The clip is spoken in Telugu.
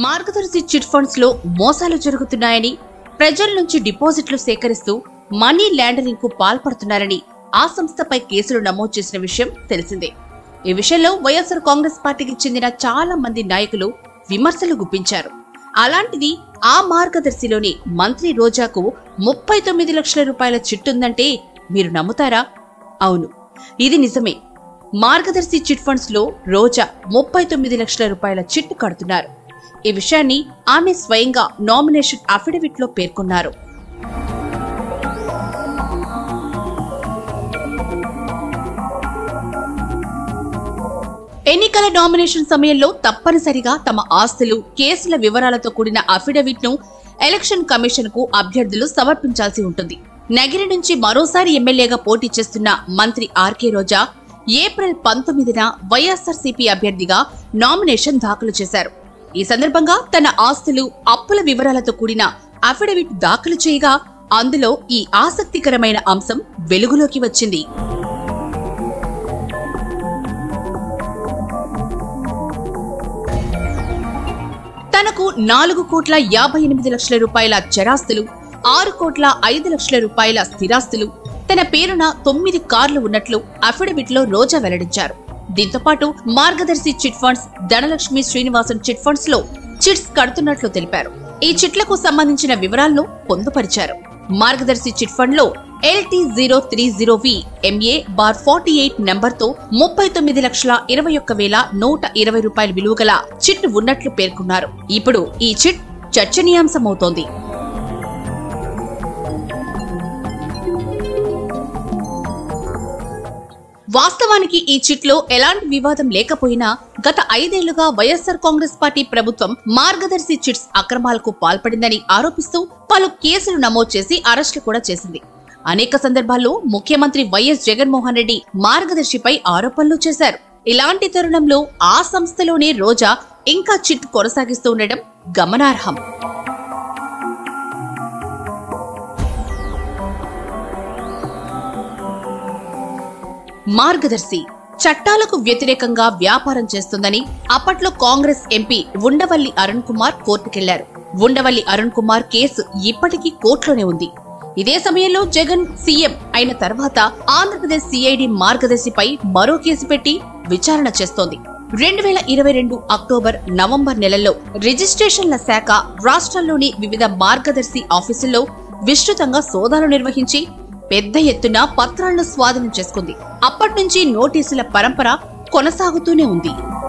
మార్గదర్శి చిట్ ఫండ్స్ లో మోసాలు జరుగుతున్నాయని ప్రజల నుంచి డిపాజిట్లు సేకరిస్తూ మనీ లాండరింగ్ కు పాల్పడుతున్నారని ఆ సంస్థపై కేసులు నమోదు చేసిన విషయం తెలిసిందే ఈ విషయంలో వైఎస్ఆర్ కాంగ్రెస్ పార్టీకి చెందిన చాలా మంది నాయకులు విమర్శలు గుప్పించారు అలాంటిది ఆ మార్గదర్శిలోని మంత్రి రోజాకు ముప్పై తొమ్మిది లక్షల రూపాయల చిట్టుందంటే మీరు నమ్ముతారా అవును ఇది నిజమే మార్గదర్శి చిట్ ఫండ్స్ లో రోజా ముప్పై తొమ్మిది లక్షల రూపాయల చిట్టు కడుతున్నారు ఈ విషయాన్ని ఆమె స్వయంగా నామినేషన్ అఫిడవిట్ లో పేర్కొన్నారు ఎన్నికల నామినేషన్ సమయంలో తప్పనిసరిగా తమ ఆస్తులు కేసుల వివరాలతో కూడిన అఫిడవిట్ ను ఎలక్షన్ కమిషన్ కు అభ్యర్థులు సమర్పించాల్సి ఉంటుంది నగిరి నుంచి మరోసారి ఎమ్మెల్యేగా పోటీ చేస్తున్న మంత్రి ఆర్కే రోజా ఏప్రిల్ పంతొమ్మిదిన వైఎస్ఆర్సీపీ అభ్యర్థిగా నామినేషన్ దాఖలు చేశారు ఈ సందర్భంగా తన ఆస్తులు అప్పుల వివరాలతో కూడిన అఫిడవిట్ దాఖలు చేయగా అందులో ఈ ఆసక్తికరమైన అంశం వెలుగులోకి వచ్చింది తనకు నాలుగు కోట్ల యాభై ఎనిమిది లక్షల రూపాయల చరాస్తులు ఆరు కోట్ల ఐదు లక్షల రూపాయల స్థిరాస్తులు తన పేరున తొమ్మిది కార్లు ఉన్నట్లు అఫిడవిట్ లో రోజా వెల్లడించారు దీంతో పాటు Margadarsi chit funds Dhanalakshmi Srinivasan chit funds లో చిట్స్ కడుతున్నట్లు తెలిపారు ఈ చిట్లకు సంబంధించిన వివరాలను పొందుపరిచారు మార్గదర్శి చిట్ ఫండ్ లో LT zero three zero V MA bar forty eight నంబర్తో ముప్పై తొమ్మిది లక్షల ఇరవై ఒక్క వేల నూట ఇరవై రూపాయల విలువ గల చిట్ ఉన్నట్లు పేర్కొన్నారు ఇప్పుడు ఈ చిట్ చర్చనీయాంశమవుతోంది వాస్తవానికి ఈ చిట్లో ఎలాంటి వివాదం లేకపోయినా గత ఐదేళ్లుగా వైఎస్సార్ కాంగ్రెస్ పార్టీ ప్రభుత్వం మార్గదర్శి చిట్స్ అక్రమాలకు పాల్పడిందని ఆరోపిస్తూ పలు కేసులు నమోదు చేసి అరెస్టులు కూడా చేసింది అనేక సందర్భాల్లో ముఖ్యమంత్రి వైఎస్ జగన్మోహన్ రెడ్డి మార్గదర్శిపై ఆరోపణలు చేశారు ఇలాంటి తరుణంలో ఆ సంస్థలోనే రోజా ఇంకా చిట్ కొనసాగిస్తూ ఉండడం గమనార్హం మార్గదర్శి చట్టాలకు వ్యతిరేకంగా వ్యాపారం చేస్తుందని అప్పట్లో కాంగ్రెస్ ఎంపీ ఉండవల్లి అరుణ్ కుమార్ కోర్టుకెళ్లారు ఉండవల్లి అరుణ్ కుమార్ కేసు ఇప్పటికీ కోర్టులోనే ఉంది ఇదే సమయంలో జగన్ సీఎం అయిన తర్వాత ఆంధ్రప్రదేశ్ సిఐడి మార్గదర్శిపై మరో కేసు పెట్టి విచారణ చేస్తోంది రెండు వేల ఇరవై రెండు అక్టోబర్ నవంబర్ నెలల్లో రిజిస్ట్రేషన్ల శాఖ రాష్ట్రాల్లోని వివిధ మార్గదర్శి ఆఫీసుల్లో విస్తృతంగా సోదాలు నిర్వహించి పెద్ద ఎత్తున పత్రాలను స్వాధీనం చేసుకుంది అప్పటి నుంచి నోటీసుల పరంపర కొనసాగుతూనే ఉంది